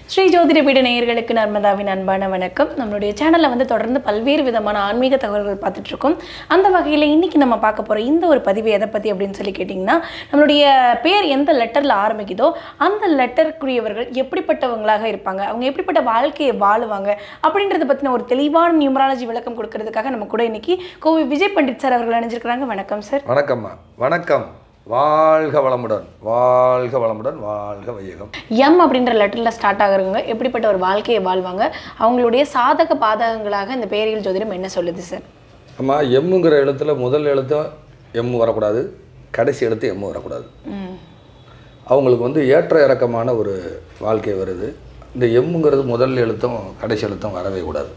ஸ்ரீ ஜோதிட பீட நேயர்களுக்கு நர்மதாவின் அன்பான வணக்கம் நம்மளுடைய சேனலில் வந்து தொடர்ந்து பல்வேறு விதமான ஆன்மீக தகவல்கள் பார்த்துட்டு இருக்கோம் அந்த வகையில் இன்னைக்கு நம்ம பார்க்க போகிற இந்த ஒரு பதிவு எதை பற்றி அப்படின்னு சொல்லி கேட்டிங்கன்னா நம்மளுடைய பேர் எந்த லெட்டரில் ஆரம்பிக்குதோ அந்த லெட்டருக்குரியவர்கள் எப்படிப்பட்டவங்களாக இருப்பாங்க அவங்க எப்படிப்பட்ட வாழ்க்கையை வாழுவாங்க அப்படின்றத பற்றின ஒரு தெளிவான நியூமராலஜி விளக்கம் கொடுக்கறதுக்காக நம்ம கூட இன்னைக்கு கோவை விஜய் பண்டிட் சார் அவர்கள் அணிஞ்சிருக்கிறாங்க வணக்கம் சார் வணக்கம்மா வணக்கம் வாழ்க வளமுடன் வாழ்க வளமுடன் வாழ்க வையகம் எம் அப்படின்ற லெட்டரில் ஸ்டார்ட் ஆகுறவங்க எப்படிப்பட்ட ஒரு வாழ்க்கையை வாழ்வாங்க அவங்களுடைய சாதக பாதகங்களாக இந்த பேரியல் ஜோதிடம் என்ன சொல்லுது சார் அம்மா எம்முங்கிற எழுத்துல முதல் எழுத்தும் எம் வரக்கூடாது கடைசி எழுத்து எம் வரக்கூடாது ம் அவங்களுக்கு வந்து ஏற்ற இறக்கமான ஒரு வாழ்க்கை வருது இந்த எம்முங்கிறது முதல் எழுத்தும் கடைசி எழுத்தும் வரவே கூடாது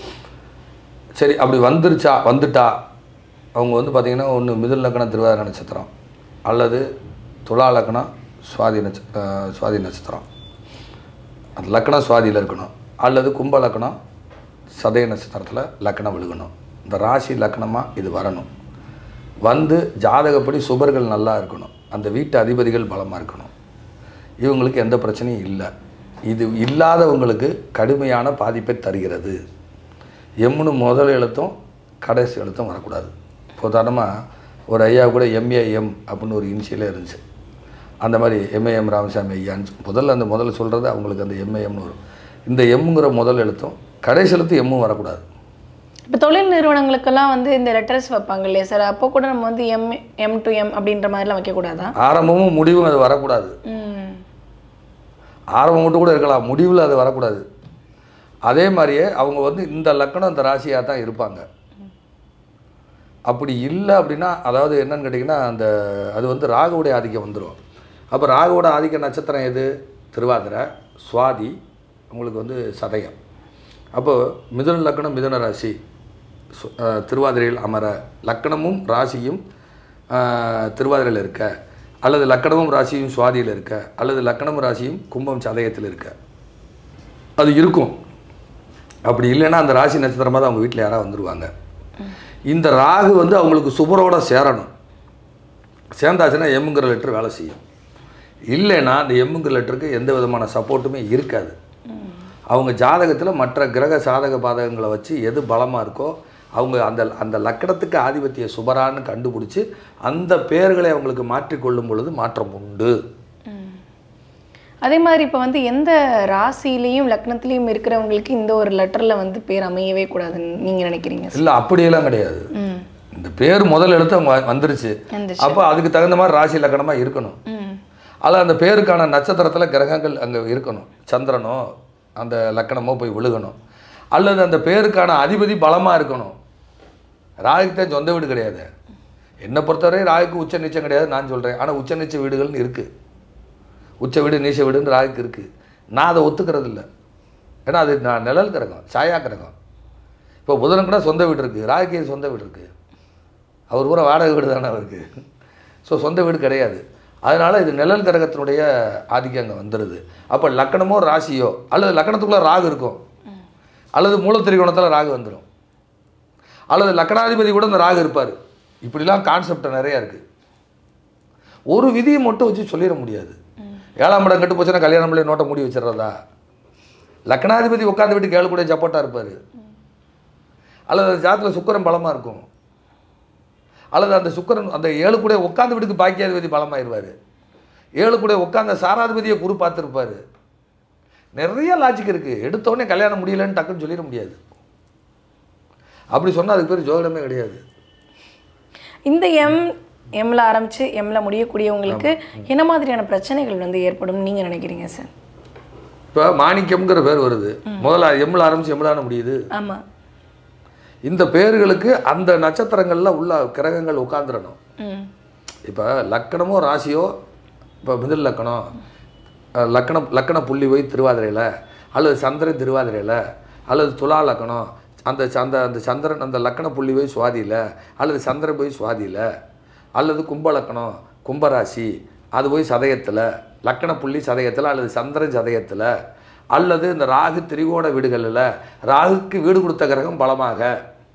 சரி அப்படி வந்துருச்சா வந்துட்டா அவங்க வந்து பார்த்திங்கன்னா ஒன்று மிதுல் லக்கணம் திருவாதிரை நட்சத்திரம் அல்லது துலா லக்கணம் சுவாதி நட்ச அஹ் சுவாதி நட்சத்திரம் அந்த லக்கணம் சுவாதியில் இருக்கணும் அல்லது கும்ப லக்கணம் சதய நட்சத்திரத்தில் லக்கணம் விழுகணும் இந்த ராசி லக்கணமாக இது வரணும் வந்து ஜாதகப்படி சுபர்கள் நல்லா இருக்கணும் அந்த வீட்டு அதிபதிகள் பலமாக இருக்கணும் இவங்களுக்கு எந்த பிரச்சனையும் இல்லை இது இல்லாதவங்களுக்கு கடுமையான பாதிப்பை தருகிறது எம்னு முதல் எழுத்தும் கடைசி எழுத்தும் வரக்கூடாது இப்போ உதாரணமாக ஒரு ஐயா கூட எம்ஏஎம் அப்படின்னு ஒரு இனிஷியலே இருந்துச்சு அந்த மாதிரி எம்ஏஎம் ராமசாமி ஐயான்னு முதல்ல அந்த முதல்ல சொல்கிறது அவங்களுக்கு அந்த எம்ஏஎம்னு வரும் இந்த எம்ங்கிற முதல் எழுத்தும் கடைசி எழுத்து எம்மும் வரக்கூடாது இப்போ தொழில் நிறுவனங்களுக்கெல்லாம் வந்து இந்த லெட்டர்ஸ் வைப்பாங்க இல்லையா சார் அப்போ கூட நம்ம வந்து எம் எம் டு எம் அப்படின்ற மாதிரிலாம் வைக்கக்கூடாதா ஆரம்பமும் முடிவும் அது வரக்கூடாது ம் ஆரம்பம் மட்டும் கூட இருக்கலாம் முடிவில் அது வரக்கூடாது அதே மாதிரியே அவங்க வந்து இந்த லக்கணம் இந்த ராசியாக தான் இருப்பாங்க அப்படி இல்லை அப்படின்னா அதாவது என்னன்னு கேட்டிங்கன்னா அந்த அது வந்து ராகுவுடைய ஆதிக்கம் வந்துடும் அப்போ ராகுவோட ஆதிக்க நட்சத்திரம் எது திருவாதிரை சுவாதி உங்களுக்கு வந்து சதயம் அப்போது மிதுன லக்கணம் மிதுன ராசி சு- அஹ், திருவாதிரையில் அமர லக்கணமும் ராசியும் அஹ், திருவாதிரையில் இருக்க அல்லது லக்கணமும் ராசியும் சுவாதியில் இருக்க அல்லது லக்கணமும் ராசியும் கும்பம் சதயத்தில் இருக்க அது இருக்கும் அப்படி இல்லைன்னா அந்த ராசி நட்சத்திரமாக தான் அவங்க வீட்டில் யாராவது வந்துடுவாங்க இந்த ராகு வந்து அவங்களுக்கு சுபரோட சேரணும் சேர்ந்தாச்சுன்னா எம்முங்கிற லெட்டர் வேலை செய்யும் இல்லைன்னா அந்த எம்முங்கிற லெட்டருக்கு எந்த விதமான சப்போர்ட்டுமே இருக்காது அவங்க ஜாதகத்தில் மற்ற கிரக சாதக பாதகங்களை வச்சு எது பலமாக இருக்கோ அவங்க அந்த அந்த லக்கணத்துக்கு ஆதிபத்திய சுபரான்னு கண்டுபிடிச்சி அந்த பெயர்களை அவங்களுக்கு மாற்றிக்கொள்ளும் பொழுது மாற்றம் உண்டு அதே மாதிரி இப்போ வந்து எந்த ராசியிலையும் லக்னத்திலையும் இருக்கிறவங்களுக்கு இந்த ஒரு லெட்டரில் வந்து பேர் அமையவே கூடாதுன்னு நீங்கள் நினைக்கிறீங்க சார் இல்லை அப்படியெல்லாம் கிடையாது ம் இந்த பேர் முதல் எழுத்து அவங்க வ- வந்துருச்சு வந்துச்சு அப்போ அதுக்கு தகுந்த மாதிரி ராசி லக்கணமாக இருக்கணும் ம் அது அந்த பேருக்கான நட்சத்திரத்தில் கிரகங்கள் அங்கே இருக்கணும் சந்திரனோ அந்த லக்கணமோ போய் விழுகணும் அல்லது அந்த பேருக்கான அதிபதி பலமாக இருக்கணும் ராகுக்கு தான் சொந்த வீடு கிடையாது என்னை பொறுத்தவரை ராகுக்கு உச்ச நீச்சம் கிடையாது நான் சொல்கிறேன் ஆனால் உச்ச நீச்ச வீடுகள்னு இருக்குது உச்ச வீடு நீச்ச வீடுன்னு ராகுக்கு இருக்குது நான் அதை ஒத்துக்கிறது இல்லை ஏன்னா அது நான் நிழல் கிரகம் சாயா கிரகம் இப்போ புதனுக்கு கூட சொந்த வீடு இருக்குது ராகுக்கு ஏன் சொந்த வீடு இருக்குது அவர் பூரா வாடகை வீடு தானே அவருக்கு ஸோ சொந்த வீடு கிடையாது அதனால் இது நிழல் கிரகத்தினுடைய ஆதிக்கம் அங்கே வந்துடுது அப்போ லக்கணமோ ராசியோ அல்லது லக்கணத்துக்குள்ளே ராகு இருக்கும் அல்லது மூலத்திரிகோணத்தில் ராகு வந்துடும் அல்லது லக்கணாதிபதி கூட இந்த ராகு இருப்பார் இப்படிலாம் கான்செப்ட் நிறையா இருக்குது ஒரு விதியை மட்டும் வச்சு சொல்லிட முடியாது ஏழாம் இடம் கெட்டு போச்சுன்னா கல்யாணம் பண்ணி நோட்டை மூடி வச்சிடுறதா லக்கணாதிபதி உட்காந்து விட்டு கேளு கூட சப்போர்ட்டாக இருப்பார் அல்லது அந்த ஜாதத்தில் சுக்கிரன் பலமாக இருக்கும் அல்லது அந்த சுக்கிரன் அந்த ஏழு கூட உட்காந்து வீட்டுக்கு பாக்கியாதிபதி பலமாயிருவார் ஏழு கூட உட்காந்த சாராதிபதியை குரு பார்த்துருப்பாரு நிறைய லாஜிக் இருக்குது எடுத்தோடனே கல்யாணம் முடியலன்னு டக்குன்னு சொல்லிட முடியாது அப்படி சொன்னால் அதுக்கு பேர் ஜோதிடமே கிடையாது இந்த எம் எம்ல ஆரம்பிச்சு எம்ல முடியக்கூடியவங்களுக்கு என்ன மாதிரியான பிரச்சனைகள் வந்து ஏற்படும் நீங்க நினைக்கிறீங்க சார் இப்போ மாணிக்கம்ங்கிற பேர் வருது முதல்ல எம்மில் ஆரம்பிச்சு எம்மிலான முடியுது ஆமா இந்த பேர்களுக்கு அந்த நட்சத்திரங்களில் உள்ள கிரகங்கள் உட்காந்துடணும் ம் இப்போ லக்கணமோ ராசியோ இப்போ மிதில் லக்கணம் அஹ், லக்கணம் லக்கண புள்ளி போய் திருவாதிரையில் அல்லது சந்திரன் திருவாதிரையில் அல்லது துலா லக்கணம் அந்த சந்த அந்த சந்திரன் அந்த லக்கண புள்ளி போய் சுவாதியில் அல்லது சந்திரன் போய் சுவாதியில் அல்லது கும்ப லக்கணம் கும்பராசி அது போய் சதயத்தில் லக்கண புள்ளி சதயத்தில் அல்லது சந்திரன் சதயத்தில் அல்லது இந்த ராகு திரிகோண வீடுகளில் ராகுக்கு வீடு கொடுத்த கிரகம் பலமாக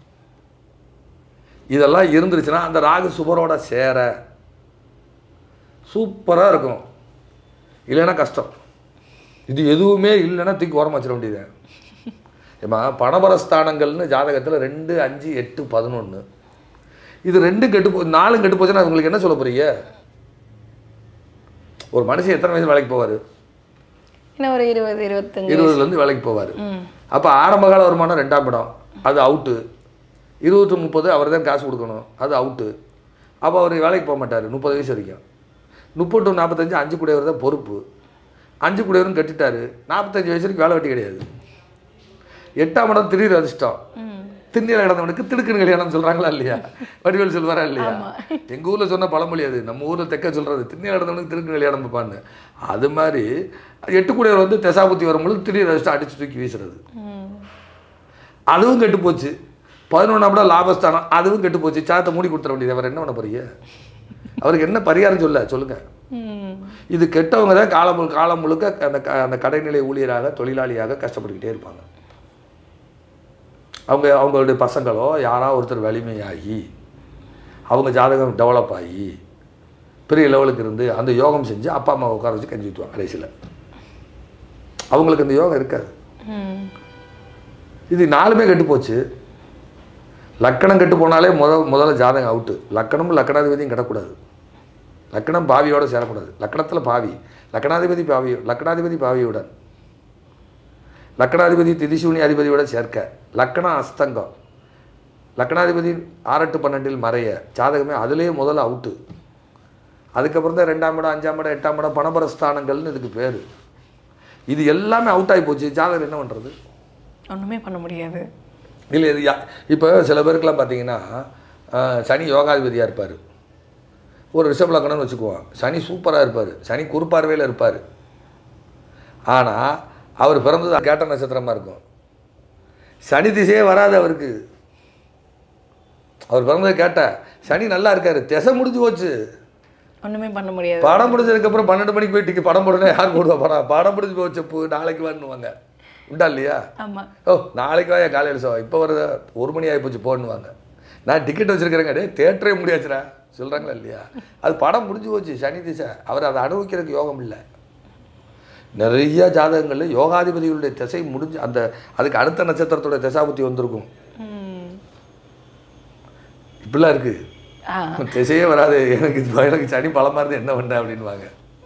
இதெல்லாம் இருந்துருச்சுன்னா அந்த ராகு சுபரோட சேர சூப்பராக இருக்கும் இல்லைன்னா கஷ்டம் இது எதுவுமே இல்லைன்னா தூக்கி ஓரமாக வச்சிட வேண்டியது ஏமா பணபரஸ்தானங்கள்னு ஜாதகத்தில் ரெண்டு அஞ்சு எட்டு பதினொன்று இது ரெண்டு கெட்டு போ நாலும் கெட்டு போச்சுன்னா உங்களுக்கு என்ன சொல்ல போறீங்க ஒரு மனுஷன் எத்தனை வயசு வேலைக்கு போவார் இன்னும் ஒரு இருபது இருபத்தஞ்சு இருபதுலேருந்து வேலைக்கு போவார் ம் அப்போ ஆரம்பகால வருமானம் ரெண்டாம் இடம் அது அவுட்டு இருபத்தி முப்பது அவர் தான் காசு கொடுக்கணும் அது அவுட்டு அப்போ அவர் வேலைக்கு போக மாட்டார் முப்பது வயசு வரைக்கும் முப்பது to நாற்பத்தஞ்சு அஞ்சு கூடையவர் தான் பொறுப்பு அஞ்சு கூடையவரும் கட்டிட்டாரு நாற்பத்தஞ்சு வயசு வரைக்கும் வேலை வெட்டி கிடையாது எட்டாம் இடம் திடீர் அதிர்ஷ்டம் ம் திண்ணியில் கிடந்தவனுக்கு திடுக்குன்னு கல்யாணம் சொல்கிறாங்களா இல்லையா வடிவேல் சொல்வாரா இல்லையா எங்கள் ஊரில் சொன்ன பழமொழி அது நம்ம ஊரில் தெக்க சொல்கிறது திண்ணியில் கிடந்தவனுக்கு திடுக்கு கல்யாணம் பார்ப்பான்னு அது மாதிரி எட்டு கூடையவர் வந்து தெசாபுத்தி வரும்பொழுது திடீர் அதிர்ஷ்டம் அடிச்சு தூக்கி வீசுறது ம் அதுவும் கெட்டு போச்சு பதினொன்றாம் இடம் லாபஸ்தானம் அதுவும் கெட்டு போச்சு சாத்தை மூடி கொடுத்துட வேண்டியது அவர் என்ன பண்ண போறீங்க அவருக்கு என்ன பரிகாரம் சொல்ல சொல்லுங்க ம் இது கெட்டவங்க தான் காலம் முழு- காலம் முழுக்க அந்த க- அந்த கடைநிலை ஊழியராக தொழிலாளியாக கஷ்டப்பட்டுக்கிட்டே இருப்பாங்க அவங்க அவங்களுடைய பசங்களோ யாரோ ஒருத்தர் வலிமையாகி அவங்க ஜாதகம் டெவலப் ஆகி பெரிய லெவலுக்கு இருந்து அந்த யோகம் செஞ்சு அப்பா அம்மா உட்கார வச்சு கஞ்சி ஊற்றுவாங்க கடைசியில் அவங்களுக்கு அந்த யோகம் இருக்காது ம் இது நாலுமே கெட்டு போச்சு லக்கணம் கெட்டு போனாலே முத முதல்ல ஜாதகம் அவுட்டு லக்கணமும் லக்கணாதிபதியும் கிடக்கூடாது லக்கணம் பாவியோட சேரக்கூடாது லக்கணத்தில் பாவி லக்கணாதிபதி பாவி லக்கணாதிபதி பாவியுடன் லக்கணாதிபதி திதிசூனி அதிபதியோட சேர்க்க லக்கணம் அஸ்தங்கம் லக்கணாதிபதி ஆறெட்டு பன்னெண்டில் மறைய ஜாதகமே அதுலேயே முதல்ல அவுட்டு அதுக்கப்புறம் தான் ரெண்டாம் இடம் அஞ்சாம் இடம் எட்டாம் இடம் பணபரஸ்தானங்கள்னு இதுக்கு பேர் இது எல்லாமே அவுட் ஆகி போச்சு ஜாதகம் என்ன பண்ணுறது ஒண்ணுமே பண்ண முடியாது இல்லை இது யா- இப்போ சில பேருக்குலாம் பார்த்தீங்கன்னா ஆஹ், சனி யோகாதிபதியாக இருப்பார் ஒரு ரிஷப லக்கணம்னு வச்சுக்குவோம் சனி சூப்பராக இருப்பார் சனி குறுப்பார்வையில் இருப்பார் ஆனால் அவர் பிறந்தது கேட்ட நட்சத்திரமாக இருக்கும் சனி திசையே வராது அவருக்கு அவர் பிறந்தது கேட்ட சனி நல்லா இருக்காரு திசை முடிஞ்சு போச்சு ஒண்ணுமே பண்ண முடியாது படம் முடிஞ்சதுக்கப்புறம் பன்னெண்டு மணிக்கு போய் டிக்கெட் படம் போடணும் யார் போடுவா படம் படம் முடிஞ்சு போச்சு பூ நாளைக்கு வான்னுவாங்க உண்டா இல்லையா ஆமா ஓ நாளைக்கு வாயா காலையில் சோ இப்போ வருது ஒரு மணி ஆகி போச்சு போடணுவாங்க நான் டிக்கெட் வச்சிருக்கிறேங்க டே தேட்டரே முடியாச்சுடா சொல்கிறாங்களா இல்லையா அது படம் முடிஞ்சு போச்சு சனி திசை அவர் அதை அனுபவிக்கிறதுக்கு யோகம் இல்லை நிறைய ஜாதகங்களில் யோகாதிபதிகளுடைய திசை முடிஞ்சு அந்த அதுக்கு அடுத்த நட்சத்திரத்தோட திசாபுத்தி வந்திருக்கும் ம் இப்படிலாம் இருக்குது ஆ திசையே வராது எனக்கு இது எனக்கு சனி பலமாக இருந்து என்ன பண்ண அப்படின்வாங்க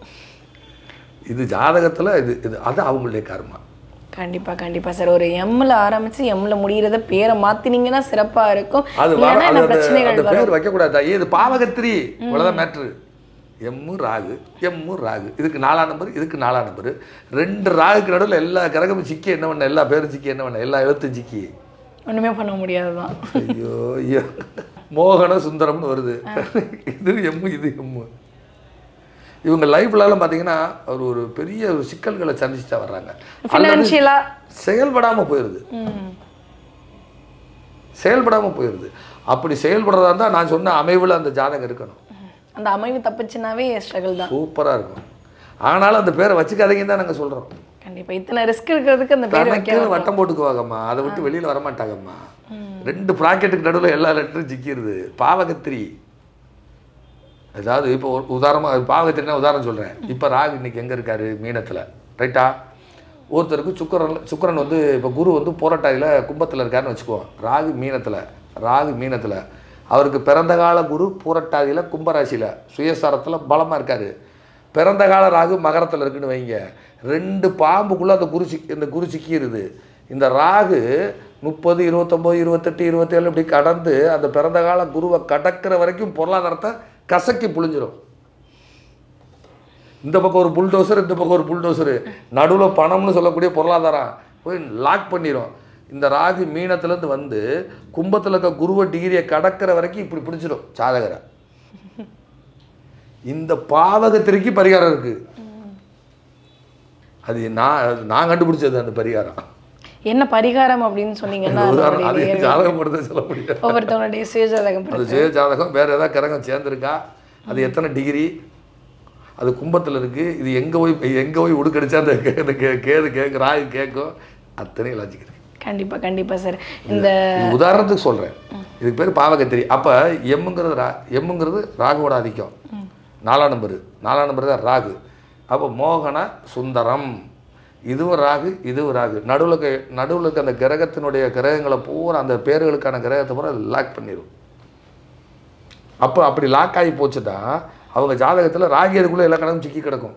இது ஜாதகத்தில் இது இது அது அவங்களுடைய கர்மா கண்டிப்பா கண்டிப்பா சார் ஒரு எம்ல ஆரம்பிச்சு எம்ல முடியறத பேரை மாத்தினீங்கன்னா சிறப்பா இருக்கும் அது வர இல்லைன்னா அது என்ன அந்த- பிரச்சனைகள் அந்த வரும் பேர் வைக்கக்கூடாது ஐயே இது பாவகத்திரி இவ்வளோதான் மேட்ரு எம்மு ராகு எம்மு ராகு இதுக்கு நாலாம் நம்பர் இதுக்கு நாலாம் நம்பர் ரெண்டு ராகுக்கு நடுவில் எல்லா கிரகமும் சிக்கி என்ன பண்ண எல்லா பேரும் சிக்கி என்ன பண்ண எல்லா எழுத்தும் சிக்கி ஒண்ணுமே பண்ண முடியாதுதான் ஐயோ ஐயோ மோகன சுந்தரம்னு வருது இது எம்மு இது எம்மு இவங்க லைஃப்லலாம் பார்த்தீங்கன்னா ஒரு ஒரு பெரிய ஒரு சிக்கல்களை சந்திச்சுட்டா வர்றாங்க அல்லது ஃபினான்ஷியலா செயல்படாமல் போயிடுது ம் செயல்படாமல் போயிடுது அப்படி செயல்படுறதா இருந்தால் நான் சொன்ன அமைவில் அந்த ஜாதகம் இருக்கணும் அந்த அமைவு தப்பிச்சுனாவே ஸ்ட்ரகிள் தான் சூப்பராக இருக்கும் ஆனாலும் அந்த பேரை வச்சுக்காதீங்கன்னு தான் நாங்கள் சொல்கிறோம் கண்டிப்பா இத்தனை ரிஸ்க் இருக்கிறதுக்கு அந்த பேர் வைக்க தனக்குன்னு வட்டம் போட்டுக்குவாங்கம்மா அதை விட்டு வெளியில் வரமாட்டாங்கம்மா ரெண்டு ப்ராக்கெட்டுக்கு நடுவில் எல்லா லெட்டரும் சிக்கிடுது பாவகத்திரி அதாவது இப்போ ஒரு உதாரணமாக பாவகத்திரினா உதாரணம் சொல்கிறேன் இப்போ ராகு இன்னைக்கு எங்கே இருக்காரு மீனத்தில் ரைட்டா ஒருத்தருக்கு சுக்கரன் சுக்கரன் வந்து இப்போ குரு வந்து போராட்டாயில் கும்பத்தில் இருக்காருன்னு வச்சுக்குவோம் ராகு மீனத்தில் ராகு மீனத்தில் அவருக்கு பிறந்த கால குரு பூரட்டாதியில் கும்பராசியில் சுயசாரத்தில் பலமாக இருக்காரு பிறந்த கால ராகு மகரத்தில் இருக்குன்னு வைங்க ரெண்டு பாம்புக்குள்ளே அந்த குரு சிக்கி இந்த குரு சிக்கிடுது இந்த ராகு முப்பது இருபத்தொம்போது இருபத்தெட்டு இருபத்தேழு இப்படி கடந்து அந்த பிறந்த கால குருவை கடக்கிற வரைக்கும் பொருளாதாரத்தை கசக்கி புழிஞ்சிரும் இந்த பக்கம் ஒரு புல்டோசர் இந்த பக்கம் ஒரு புல்டோசரு நடுவில் பணம்னு சொல்லக்கூடிய பொருளாதாரம் போய் லாக் பண்ணிடும் இந்த ராகு மீனத்துலேருந்து வந்து கும்பத்தில் இருக்க குருவ டிகிரியை கடக்கிற வரைக்கும் இப்படி பிடிச்சிடும் சாதகரை இந்த பாவகத்திற்கு பரிகாரம் இருக்கு அது நான் அது நான் கண்டுபிடிச்சது அந்த பரிகாரம் என்ன பரிகாரம் அப்படின்னு சொன்னீங்கன்னா உதாரணம் அது நம்மளுடைய ஜாதகம் மட்டும் சொல்ல முடியாது ஒவ்வொருத்தவங்களுடைய சுயஜாதகம் அது சுய ஜாதகம் வேறு ஏதாவது கிரகம் சேர்ந்துருக்கா அது எத்தனை டிகிரி அது கும்பத்தில் இருக்குது இது எங்கே போய் எங்கே போய் உடுக்கடிச்சா அந்த கே- அந்த கே கேது கேட்கு ராகு கேட்கும் அத்தனையும் லாஜிக் இருக்கு கண்டிப்பா கண்டிப்பா சார் இந்த இது உதாரணத்துக்கு சொல்கிறேன் இதுக்கு பேர் பாவகத்திரி அப்போ எம்முங்கிறது ரா எம்முங்கிறது ராகுவோட ஆதிக்கம் நாலாம் நம்பரு நாலாம் நம்பர் தான் ராகு அப்போ மோகன சுந்தரம் இதுவும் ராகு இதுவும் ராகு நடுவில் இருக்க நடுவில் இருக்க அந்த கிரகத்தினுடைய கிரகங்களை பூரா அந்த பேர்களுக்கான கிரகத்தை பூரா லாக் பண்ணிடும் அப்போ அப்படி லாக் ஆகி போச்சுட்டா அவங்க ஜாதகத்தில் ராகி அதுக்குள்ளே எல்லா கிரகமும் சிக்கி கிடக்கும்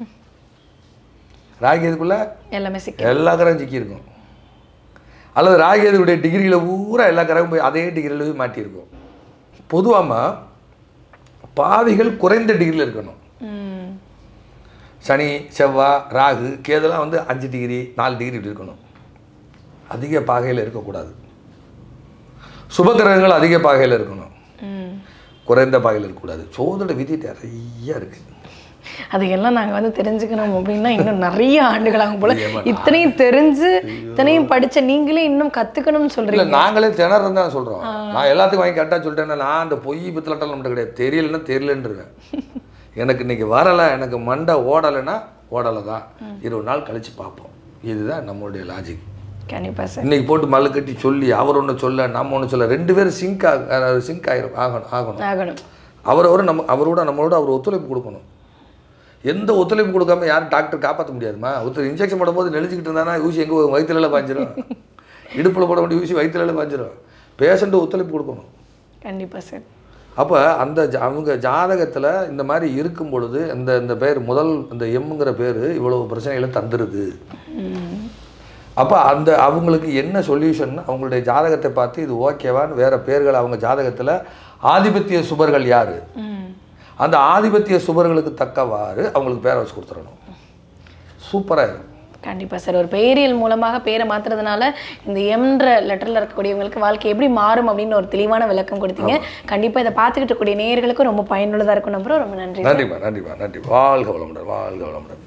ராகி அதுக்குள்ளே எல்லாமே சிக்க எல்லா கிரகம் சிக்கி இருக்கும் அல்லது ராகேதுடைய டிகிரியில் பூரா எல்லா கிரகம் போய் அதே டிகிரியில் போய் மாட்டியிருக்கும் பொதுவாக பாவிகள் குறைந்த டிகிரியில் இருக்கணும் ம் சனி செவ்வாய் ராகு கேதெல்லாம் வந்து அஞ்சு டிகிரி நாலு டிகிரி இப்படி இருக்கணும் அதிக பாகையில் இருக்கக்கூடாது சுபகிரகங்கள் அதிக பாகையில் இருக்கணும் ம் குறைந்த பாகையில் இருக்கக்கூடாது சோதனை விதி நிறைய இருக்குது அதையெல்லாம் நாங்க வந்து தெரிஞ்சுக்கணும் அப்படின்னா இன்னும் நிறைய ஆண்டுகள் ஆகும் போல இத்தனையும் தெரிஞ்சு இத்தனையும் படிச்ச நீங்களே இன்னும் கத்துக்கணும்னு இல்லை சொல்றீங்க நாங்களே திணறன்னு தான் சொல்கிறோம் நான் எல்லாத்துக்கும் வாங்கி கரெக்டாக சொல்லிட்டேன்னா நான் அந்த பொய் பித்தலட்டம் நம்மகிட்ட கிடையாது தெரியலன்னா தெரியலன்றிருவேன் எனக்கு இன்னைக்கு வரலை எனக்கு மண்டை ஓடலைன்னா ஓடலை தான் இருபது நாள் கழித்து பார்ப்போம் இதுதான் நம்மளுடைய லாஜிக் கண்டிப்பா சார் இன்னைக்கு போட்டு மல்லு கட்டி சொல்லி அவர் ஒன்று சொல்ல நம்ம ஒன்று சொல்ல ரெண்டு பேரும் சிங்க் ஆக சிங்க் ஆகிரும் ஆகணும் ஆகணும் ஆகணும் அவரவர் நம்ம அவரோட நம்மளோட அவர் ஒத்துழைப்பு கொடுக்கணும் எந்த ஒத்துழைப்பு கொடுக்காம யாரும் டாக்டர் காப்பாற்ற முடியாதுமா ஒருத்தர் இன்ஜெக்ஷன் போடும்போது நெளிஞ்சிக்கிட்டு இருந்தானா ஊசி எங்கே வயிற்றுல பாஞ்சிரும் இடுப்பில் போட வேண்டிய ஊசி வயிற்றுல பாஞ்சிரும் பேஷண்ட்டு ஒத்துழைப்பு கொடுக்கணும் கண்டிப்பா சார் அப்போ அந்த ஜா- அவங்க ஜாதகத்தில் இந்த மாதிரி இருக்கும் பொழுது இந்த இந்த பேர் முதல் இந்த எம்ங்கிற பேர் இவ்வளவு பிரச்சனைகளை தந்துடுது ம் அப்போ அந்த அவங்களுக்கு என்ன சொல்யூஷன் அவங்களுடைய ஜாதகத்தை பார்த்து இது ஓகேவான்னு வேற பேர்கள் அவங்க ஜாதகத்தில் ஆதிபத்திய சுபர்கள் யார் ம் அந்த ஆதிபத்திய சுபர்களுக்கு தக்கவாறு அவங்களுக்கு பேரை வச்சு கொடுத்துடணும் சூப்பராக இருக்கும் கண்டிப்பா சார் ஒரு பெயரியல் மூலமாக பேரை மாத்துறதுனால இந்த எம்ன்ற லெட்டர்ல இருக்கக்கூடியவங்களுக்கு வாழ்க்கை எப்படி மாறும் அப்படின்னு ஒரு தெளிவான விளக்கம் கொடுத்தீங்க கண்டிப்பா இதை பார்த்துக்கிட்டு இருக்கக்கூடிய நேயர்களுக்கும் ரொம்ப பயனுள்ளதா இருக்கும் நம்புறோம் ரொம்ப நன்றி நன்றிப்பா நன்றிப்பா நன்றி வாழ்க வளமுடன் வாழ்க வளமுடன்